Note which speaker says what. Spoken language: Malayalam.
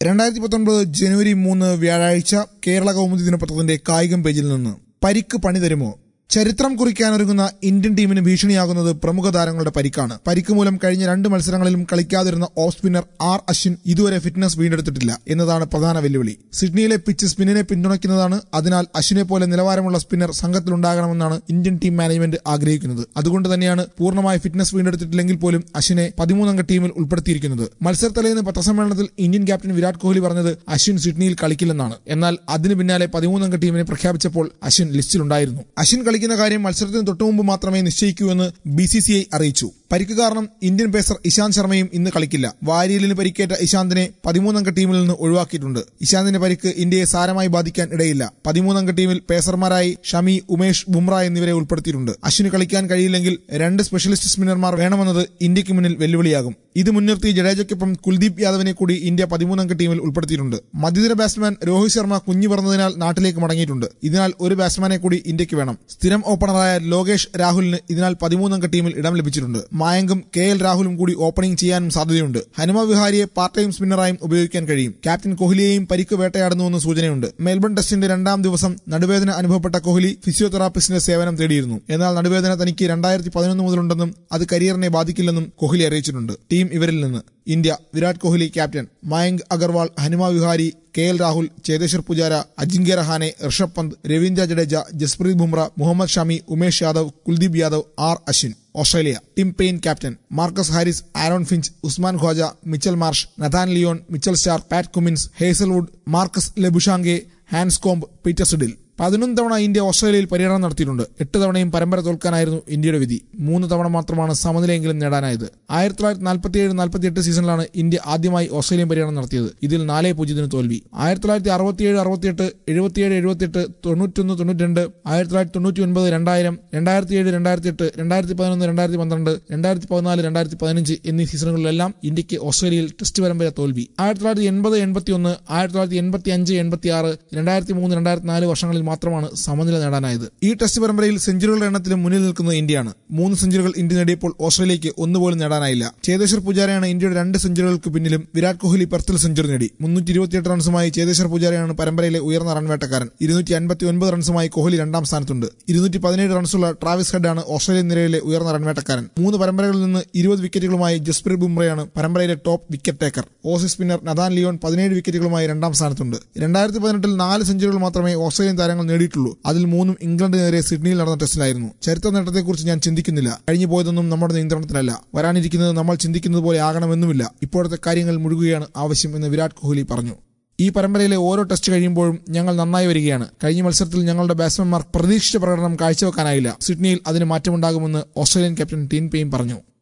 Speaker 1: രണ്ടായിരത്തി പത്തൊൻപത് ജനുവരി മൂന്ന് വ്യാഴാഴ്ച കേരള കൗമുദി ദിനപത്രത്തിന്റെ കായികം പേജിൽ നിന്ന് പരിക്ക് പണി തരുമോ ചരിത്രം കുറിക്കാനൊരുങ്ങുന്ന ഇന്ത്യൻ ടീമിന് ഭീഷണിയാകുന്നത് പ്രമുഖ താരങ്ങളുടെ പരിക്കാണ് പരിക്ക് മൂലം കഴിഞ്ഞ രണ്ട് മത്സരങ്ങളിലും കളിക്കാതിരുന്ന ഓഫ് സ്പിന്നർ ആർ അശ്വിൻ ഇതുവരെ ഫിറ്റ്നസ് വീണ്ടെടുത്തിട്ടില്ല എന്നതാണ് പ്രധാന വെല്ലുവിളി സിഡ്നിയിലെ പിച്ച് സ്പിന്നിനെ പിന്തുണയ്ക്കുന്നതാണ് അതിനാൽ അശ്വിനെ പോലെ നിലവാരമുള്ള സ്പിന്നർ സംഘത്തിലുണ്ടാകണമെന്നാണ് ഇന്ത്യൻ ടീം മാനേജ്മെന്റ് ആഗ്രഹിക്കുന്നത് അതുകൊണ്ട് തന്നെയാണ് പൂർണ്ണമായ ഫിറ്റ്നസ് വീണ്ടെടുത്തിട്ടില്ലെങ്കിൽ പോലും അശ്വിനെ പതിമൂന്നംഗ ടീമിൽ ഉൾപ്പെടുത്തിയിരിക്കുന്നത് മത്സരത്തലേന്ന് പത്രസമ്മേളനത്തിൽ ഇന്ത്യൻ ക്യാപ്റ്റൻ വിരാട് കോഹ്ലി പറഞ്ഞത് അശ്വിൻ സിഡ്നിയിൽ കളിക്കില്ലെന്നാണ് എന്നാൽ അതിന് പിന്നാലെ പതിമൂന്നംഗ ടീമിനെ പ്രഖ്യാപിച്ചപ്പോൾ അശ്വിൻ ലിസ്റ്റിലുണ്ടായിരുന്നു അശ്വിൻ കളിക്കുന്ന കാര്യം മത്സരത്തിന് തൊട്ടുമുമ്പ് മാത്രമേ നിശ്ചയിക്കൂ എന്ന് ബി സി സി ഐ അറിയിച്ചു പരിക്ക് കാരണം ഇന്ത്യൻ പേസർ ഇശാന്ത് ശർമ്മയും ഇന്ന് കളിക്കില്ല വാരിയലിന് പരിക്കേറ്റ ഇശാന്തിനെ പതിമൂന്നംഗ ടീമിൽ നിന്ന് ഒഴിവാക്കിയിട്ടുണ്ട് ഇശാന്തിന്റെ പരിക്ക് ഇന്ത്യയെ സാരമായി ബാധിക്കാൻ ഇടയില്ല പതിമൂന്നംഗ ടീമിൽ പേസർമാരായി ഷമി ഉമേഷ് ബുംറ എന്നിവരെ ഉൾപ്പെടുത്തിയിട്ടുണ്ട് അശ്വിന് കളിക്കാൻ കഴിയില്ലെങ്കിൽ രണ്ട് സ്പെഷ്യലിസ്റ്റ് സ്പിന്നർമാർ വേണമെന്നത് ഇന്ത്യക്ക് മുന്നിൽ വെല്ലുവിളിയാകും ഇത് മുൻനിർത്തി ജഡേജയ്ക്കൊപ്പം കുൽദീപ് യാദവിനെ കൂടി ഇന്ത്യ പതിമൂന്നംഗ ടീമിൽ ഉൾപ്പെടുത്തിയിട്ടുണ്ട് മധ്യതര ബാറ്റ്സ്മാൻ രോഹിത് ശർമ്മ കുഞ്ഞു പറഞ്ഞതിനാൽ നാട്ടിലേക്ക് മടങ്ങിയിട്ടുണ്ട് ഇതിനാൽ ഒരു ബാറ്റ്സ്മാനെ കൂടി ഇന്ത്യക്ക് വേണം സ്ഥിരം ഓപ്പണറായ ലോകേഷ് രാഹുലിന് ഇതിനാൽ പതിമൂന്നംഗ ടീമിൽ ഇടം ലഭിച്ചിട്ടുണ്ട് മായങ്കും കെ എൽ രാഹുലും കൂടി ഓപ്പണിംഗ് ചെയ്യാനും സാധ്യതയുണ്ട് ഹനുമ വിഹാരിയെ പാർട്ട് ടൈം സ്പിന്നറായും ഉപയോഗിക്കാൻ കഴിയും ക്യാപ്റ്റൻ കോഹ്ലിയെയും പരിക്ക് വേട്ടയാടുന്നുവെന്ന് സൂചനയുണ്ട് മെൽബൺ ടെസ്റ്റിന്റെ രണ്ടാം ദിവസം നടുവേദന അനുഭവപ്പെട്ട കോഹ്ലി ഫിസിയോതെറാപ്പിസ്റ്റിന്റെ സേവനം തേടിയിരുന്നു എന്നാൽ നടുവേദന തനിക്ക് രണ്ടായിരത്തി പതിനൊന്ന് മുതലുണ്ടെന്നും അത് കരിയറിനെ ബാധിക്കില്ലെന്നും കോഹ്ലി അറിയിച്ചിട്ടുണ്ട് ടീം ഇവരിൽ നിന്ന് India Virat Kohli captain Mayank Agarwal Hanuma Vihari K L Rahul Cheteshwar Pujara Ajinkya Rahane Rishabh Pant Ravindra Jadeja Jasprit Bumrah Mohammed Shami Umesh Yadav Kuldeep Yadav R Ashwin Australia Tim Paine captain Marcus Harris Aaron Finch Usman Khawaja Mitchell Marsh Nathan Lyon Mitchell Starc Pat Cummins Hazlewood Marnus Labuschagne Handscomb Peter Siddle പതിനൊന്ന് തവണ ഇന്ത്യ ഓസ്ട്രേലിയയിൽ പര്യടനം നടത്തിയിട്ടുണ്ട് എട്ട് തവണയും പരമ്പര തോൽക്കാനായിരുന്നു ഇന്ത്യയുടെ വിധി മൂന്ന് തവണ മാത്രമാണ് സമനിലയെങ്കിലും നേടാനായത് ആയിരത്തി തൊള്ളായിരത്തി നാൽപ്പത്തിയേഴ് നാൽപ്പത്തിയെട്ട് സീസണിലാണ് ഇന്ത്യ ആദ്യമായി ഓസ്ട്രേലിയൻ പര്യടനം നടത്തിയത് ഇതിൽ നാലേ പൂജ്യത്തിന് തോൽവി ആയിരത്തി തൊള്ളായിരത്തി അറുപത്തിയേഴ് അറുപത്തിയെട്ട് എഴുപത്തിയേഴ് എഴുപത്തിയെട്ട് തൊണ്ണൂറ്റൊന്ന് തൊണ്ണൂറ്റിരണ്ട് ആയിരത്തി തൊള്ളായിരത്തി തൊണ്ണൂറ്റി ഒൻപത് രണ്ടായിരം രണ്ടായിരത്തി ഏഴ് രണ്ടായിരത്തി എട്ട് രണ്ടായിരത്തി പതിനൊന്ന് രണ്ടായിരത്തി പന്ത്രണ്ട് രണ്ടായിരത്തി പതിനാല് രണ്ടായിരത്തി പതിനഞ്ച് എന്നീ സീസണുകളിലെല്ലാം ഇന്ത്യക്ക് ഓസ്ട്രേലിയയിൽ ടെസ്റ്റ് പരമ്പര തോൽവി ആയിരത്തി തൊള്ളായിരത്തി എൺപത് എൺപത്തി ഒന്ന് ആയിരത്തി തൊള്ളായിരത്തി എൺപത്തി അഞ്ച് എൺപത്തി ആറ് രണ്ടായിരത്തി മൂന്ന് രണ്ടായിരത്തി നാല് വർഷങ്ങളിൽ മാത്രമാണ് സമനില നേടാനായത് ഈ ടെസ്റ്റ് പരമ്പരയിൽ സെഞ്ചുറികളുടെ എണ്ണത്തിലും മുന്നിൽ നിൽക്കുന്നത് ഇന്ത്യയാണ് മൂന്ന് സെഞ്ചുറികൾ ഇന്ത്യ നേടിയപ്പോൾ ഓസ്ട്രേലിയയ്ക്ക് ഒന്നുപോലും നേടാനായില്ല ചേതേശ്വർ പുജാരയാണ് ഇന്ത്യയുടെ രണ്ട് സെഞ്ചുറികൾക്ക് പിന്നിലും വിരാട് കോഹ്ലി പെർത്തിൽ സെഞ്ചുറി നേടി മുന്നൂറ്റി ഇരുപത്തിയെട്ട് റൺസുമായി ചേതേശ്വർ പുജാരയാണ് പരമ്പരയിലെ ഉയർന്ന റൺ വേട്ടക്കാരൻ ഇരുന്നൂറ്റി അൻപത്തി ഒൻപത് റൺസുമായി കോഹ്ലി രണ്ടാം സ്ഥാനത്തുണ്ട് ഇരുന്നൂറ്റി പതിനേഴ് റൺസുള്ള ട്രാവിസ് ഹെഡാണ് ഓസ്ട്രേലിയൻ നിരയിലെ ഉയർന്ന റൺ വേട്ടക്കാരൻ മൂന്ന് പരമ്പരകളിൽ നിന്ന് ഇരുപത് വിക്കറ്റുകളുമായി ജസ്പ്രീത് ബുംറയാണ് പരമ്പരയിലെ top wicket taker Aussie spinner Nathan Lyon പതിനേഴ് വിക്കറ്റുകളുമായി രണ്ടാം സ്ഥാനത്തുണ്ട് രണ്ടായിരത്തി പതിനെട്ടിൽ നാല് സെഞ്ചുറികൾ മാത്രമേ ഓസ്ട്രേലിയൻ താരങ്ങൾ നേടിയിട്ടുള്ളൂ അതിൽ മൂന്നും ഇംഗ്ലണ്ടിനെതിരെ സിഡ്നിയിൽ നടന്ന ടെസ്റ്റിലായിരുന്നു ചരിത്ര നേട്ടത്തെക്കുറിച്ച് ഞാൻ ചിന്തിക്കുന്നില്ല കഴിഞ്ഞു പോയതൊന്നും നമ്മുടെ നിയന്ത്രണത്തിലല്ല വരാനിരിക്കുന്നത് നമ്മൾ ചിന്തിക്കുന്നത് പോലെ ആകണമെന്നുമില്ല ഇപ്പോഴത്തെ കാര്യങ്ങൾ മുഴുകുകയാണ് ആവശ്യം എന്ന് വിരാട് കോഹ്ലി പറഞ്ഞു ഈ പരമ്പരയിലെ ഓരോ ടെസ്റ്റ് കഴിയുമ്പോഴും ഞങ്ങൾ നന്നായി വരികയാണ് കഴിഞ്ഞ മത്സരത്തിൽ ഞങ്ങളുടെ ബാറ്റ്സ്മാൻമാർ പ്രതീക്ഷിച്ച പ്രകടനം കാഴ്ചവെക്കാനായില്ല സിഡ്നിയിൽ അതിന് മാറ്റമുണ്ടാകുമെന്ന് ഓസ്ട്രേലിയൻ ക്യാപ്റ്റൻ ടീൻ പെയിൻ പറഞ്ഞു